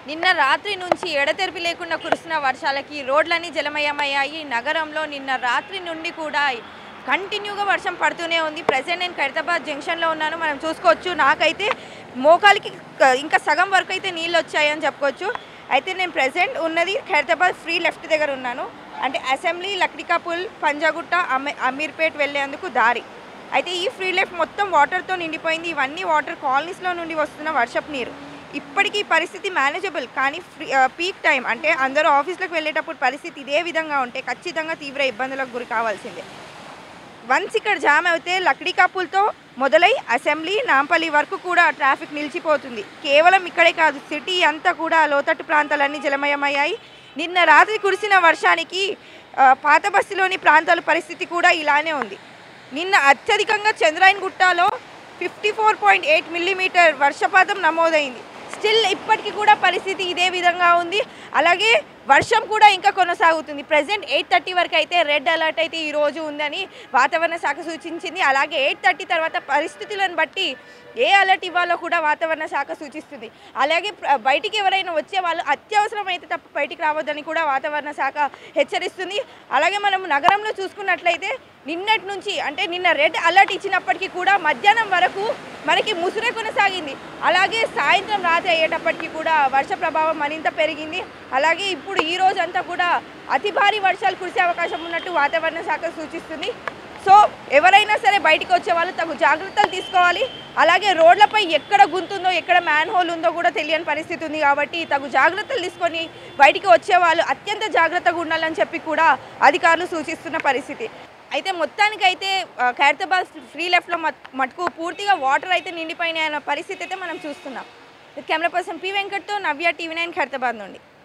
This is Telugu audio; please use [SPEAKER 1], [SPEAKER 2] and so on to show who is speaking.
[SPEAKER 1] నిన్న రాత్రి నుంచి ఎడతెరిపి లేకుండా కురిసిన వర్షాలకి రోడ్లన్నీ జలమయమయ్యాయి నగరంలో నిన్న రాత్రి నుండి కూడా కంటిన్యూగా వర్షం పడుతూనే ఉంది ప్రజెంట్ నేను ఖైరతాబాద్ జంక్షన్లో ఉన్నాను మనం చూసుకోవచ్చు నాకైతే మోకాలికి క- ఇంకా సగం వరకు అయితే నీళ్ళు వచ్చాయని చెప్పుకోవచ్చు అయితే నేను ప్రజెంట్ ఉన్నది ఖైరతాబాద్ ఫ్రీ లెఫ్ట్ దగ్గర ఉన్నాను అంటే అసెంబ్లీ లక్డికాపుల్ పంజాగుట్ట అమీ అమీర్పేట్ వెళ్ళేందుకు దారి అయితే ఈ ఫ్రీ లెఫ్ట్ మొత్తం వాటర్తో నిండిపోయింది ఇవన్నీ వాటర్ కాలనీస్లో నుండి వస్తున్న వర్షపు నీరు ఇప్పటికీ పరిస్థితి మేనేజబుల్ కానీ ఫ్రీ పీక్ టైం అంటే అందరూ ఆఫీస్లకు వెళ్ళేటప్పుడు పరిస్థితి ఇదే విధంగా ఉంటే ఖచ్చితంగా తీవ్ర ఇబ్బందులకు గురి కావాల్సిందే వన్స్ ఇక్కడ జామ్ అయితే లక్డీకాపుల్తో మొదలై అసెంబ్లీ నాంపల్లి వరకు కూడా ట్రాఫిక్ నిలిచిపోతుంది కేవలం ఇక్కడే కాదు సిటీ అంతా కూడా లోతట్టు ప్రాంతాలన్నీ జలమయమయ్యాయి నిన్న రాత్రి కురిసిన వర్షానికి ఆ, పాత బస్సులోని ప్రాంతాల పరిస్థితి కూడా ఇలానే ఉంది నిన్న అత్యధికంగా చంద్రాయన్ గుట్టలో fifty four point eight millimetre వర్షపాతం నమోదైంది స్టిల్ ఇప్పటికీ కూడా పరిస్థితి ఇదే విధంగా ఉంది అలాగే వర్షం కూడా ఇంకా కొనసాగుతుంది ప్రజెంట్ ఎయిట్ థర్టీ వరకు అయితే రెడ్ అలర్ట్ అయితే ఈ రోజు ఉందని వాతావరణ శాఖ సూచించింది అలాగే ఎయిట్ థర్టీ తర్వాత పరిస్థితులను బట్టి ఏ అలర్ట్ ఇవ్వాలో కూడా వాతావరణ శాఖ సూచిస్తుంది అలాగే ప్ర- బయటికి ఎవరైనా వచ్చే వాళ్ళు అత్యవసరం అయితే తప్ప బయటికి రావద్దని కూడా వాతావరణ శాఖ హెచ్చరిస్తుంది అలాగే మనం నగరంలో చూసుకున్నట్లయితే నిన్నటి నుంచి అంటే నిన్న రెడ్ అలర్ట్ ఇచ్చినప్పటికీ కూడా మధ్యాహ్నం వరకు మనకి ముసురే కొనసాగింది అలాగే సాయంత్రం రాత్రి అయ్యేటప్పటికీ కూడా వర్ష ప్రభావం మరింత పెరిగింది అలాగే ఇప్పుడు ఈ రోజు అంతా కూడా అతి భారీ వర్షాలు కురిసే అవకాశం ఉన్నట్టు వాతావరణ శాఖ సూచిస్తుంది సో ఎవరైనా సరే బయటికి వచ్చే వాళ్ళు తగు జాగ్రత్తలు తీసుకోవాలి అలాగే రోడ్లపై ఎక్కడ గుంతుందో ఎక్కడ మ్యాన్ హోల్ ఉందో కూడా తెలియని పరిస్థితి ఉంది కాబట్టి తగు జాగ్రత్తలు తీసుకొని బయటికి వచ్చే వాళ్ళు అత్యంత జాగ్రత్తగా ఉండాలని చెప్పి కూడా అధికారులు సూచిస్తున్న పరిస్థితి అయితే మొత్తానికైతే ఆ, ఖైరతాబాద్ ఫ్రీ లెఫ్ట్లో మట్ మటుకు పూర్తిగా వాటర్ అయితే నిండిపోయినాయన్న పరిస్థితి అయితే మనం చూస్తున్నాం కెమెరా పర్సన్ పి వెంకట్తో నవ్య టీవీ నైన్ ఖైరతాబాద్ నుండి